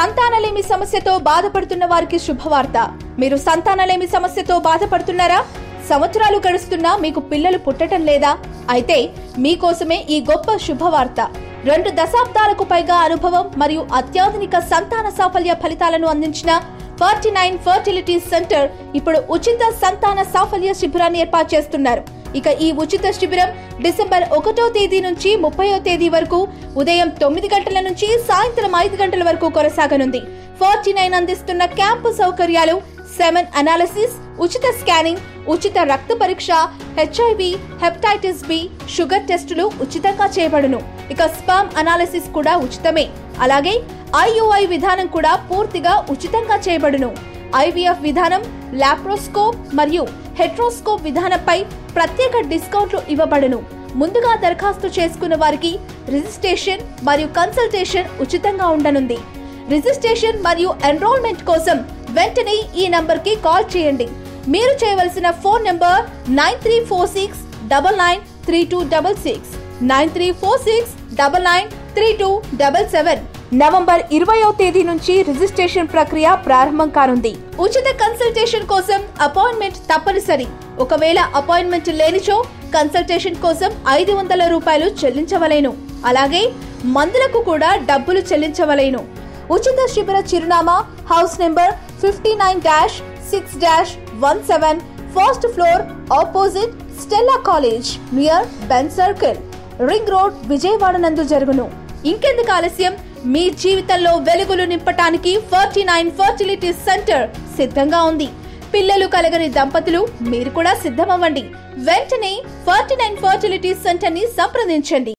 సంతానలేమి సమస్యతో బాధపడుతున్న వారికి శుభవార్త మీరు సంతానలేమి సమస్యతో బాధపడుతున్నారా సంవత్సరాలు గడుస్తున్నా మీకు పిల్లలు పుట్టడం లేదా అయితే మీకోసమే ఈ గొప్ప శుభవార్త రెండు దశాబ్దాలకు పైగా అనుభవం మరియు అత్యాధునిక సంతాన సాఫల్య ఫలితాలను అందించిన ఫార్టీ నైన్ ఫర్టిలిటీ సెంటర్ ఇప్పుడు ఉచిత సంతాన సాఫల్య శిబిరాన్ని ఏర్పాటు చేస్తున్నారు ఇక ఈ ఉచిత శిబిరం డిసెంబర్ ఒకటో తేదీ నుంచి ముప్పయో తేదీ వరకు ఉదయం తొమ్మిది గంటల నుంచి సాయంత్రం ఐదు గంటల వరకు కొనసాగనుంది ఫార్టీ నైన్ అందిస్తున్న క్యాంపు సౌకర్యాలు సెమెన్ అనాలిసిస్ ఉచిత స్కానింగ్ ఉచిత రక్త పరీక్ష హెచ్ఐవి హెపటైటిస్ బి షుగర్ టెస్టులు ఉచితంగా చేయబడును ఇక స్పామ్ అనాలిసిస్ కూడా ఉచితమే అలాగే ఐయుఐ విధానం కూడా పూర్తిగా ఉచితంగా చేయబడును ఐవీఎఫ్ విధానం లాప్రోస్కోప్ మరియు హెట్రోస్కోప్ విధానంపై ప్రత్యేక డిస్కౌంట్లు ఇవ్వబడును ముందుగా దరఖాస్తు చేసుకున్న వారికి రిజిస్ట్రేషన్ మరియు కన్సల్టేషన్ ఉచితంగా ఉండనుంది రిజిస్ట్రేషన్ మరియు ఎన్రోల్మెంట్ కోసం వెంటనే ఈ నంబర్కి కాల్ చేయండి మీరు చేయవలసిన phone number nine three four six double nine three two double six nine three four six double nine three two double seven November ఇరవయో తేదీ నుంచి రిజిస్ట్రేషన్ ప్రక్రియ ప్రారంభం కానుంది ఉచిత కన్సల్టేషన్ కోసం అపాయింట్మెంట్ తప్పనిసరి ఒకవేళ అపాయింట్మెంట్ లేనిచో కన్సల్టేషన్ కోసం ఐదు వందల రూపాయలు చెల్లించవలేను అలాగే మందులకు కూడా డబ్బులు చెల్లించవలేను ఉచిత శిబిర చిరునామా house number fifty nine dash six dash one seven first floor opposite Stella college near Benz circle ring road Vijayawada నందు జరుగును ఇంకెందుకు ఆలస్యం మీ జీవితంలో వెలుగులు నింపటానికి ఫార్టీ నైన్ ఫర్టిలిటీ సెంటర్ సిద్ధంగా ఉంది పిల్లలు కలగని దంపతులు మీరు కూడా సిద్ధమవ్వండి వెంటనే ఫార్టీ నైన్ ఫర్టిలిటీ సెంటర్ ని సంప్రదించండి